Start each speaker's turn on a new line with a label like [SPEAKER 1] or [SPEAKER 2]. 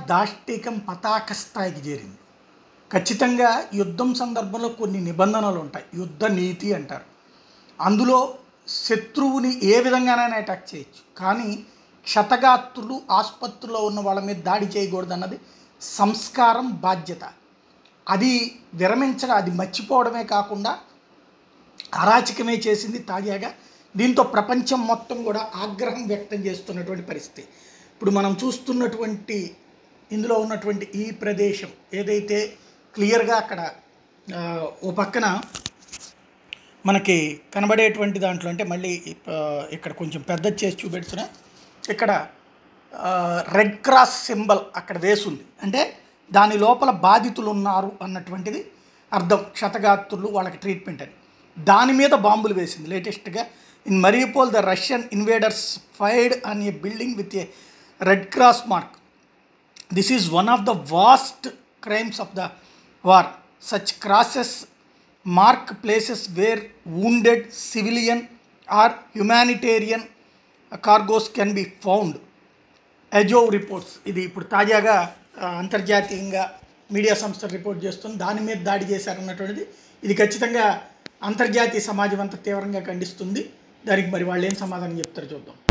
[SPEAKER 1] దాష్టికం పతాక స్థాయికి చేరింది ఖచ్చితంగా యుద్ధం సందర్భంలో కొన్ని నిబంధనలు ఉంటాయి యుద్ధ నీతి అంటారు అందులో శత్రువుని ఏ విధంగానైనా అటాక్ చేయొచ్చు కానీ క్షతగాత్రులు ఆసుపత్రిలో ఉన్న వాళ్ళ మీద దాడి చేయకూడదు అన్నది సంస్కారం బాధ్యత అది విరమించడం అది మర్చిపోవడమే కాకుండా అరాచకమే చేసింది తాజాగా దీంతో ప్రపంచం మొత్తం కూడా ఆగ్రహం వ్యక్తం చేస్తున్నటువంటి పరిస్థితి ఇప్పుడు మనం చూస్తున్నటువంటి ఇందులో ఉన్నటువంటి ఈ ప్రదేశం ఏదైతే క్లియర్గా అక్కడ ఆ, ఓ పక్కన మనకి కనబడేటువంటి దాంట్లో అంటే మళ్ళీ ఆ, ఇక్కడ కొంచెం పెద్ద చేసి చూపెడుతున్నా ఇక్కడ రెడ్ క్రాస్ సింబల్ అక్కడ వేసుంది అంటే దాని లోపల బాధితులు ఉన్నారు అన్నటువంటిది అర్థం క్షతగాత్రులు వాళ్ళకి ట్రీట్మెంట్ అని దాని మీద బాంబులు వేసింది లేటెస్ట్గా in Mariupol the Russian invaders fired on a building with a red cross mark this is one of the vast crimes of the war such crosses mark places where wounded civilian or humanitarian cargoes can be found Azov reports ఇది ఇప్పుడు తాజాగా ఆ, అంతర్జాతీయంగా media సంస్థ report చేస్తుంది దాని మీద దాడి చేశారన్నటువంటిది ఇది ఖచ్చితంగా అంతర్జాతీయ సమాజం అంతా తీవ్రంగా ఖండిస్తుంది దానికి మరి వాళ్ళు ఏం సమాధానం చెప్తారో చూద్దాం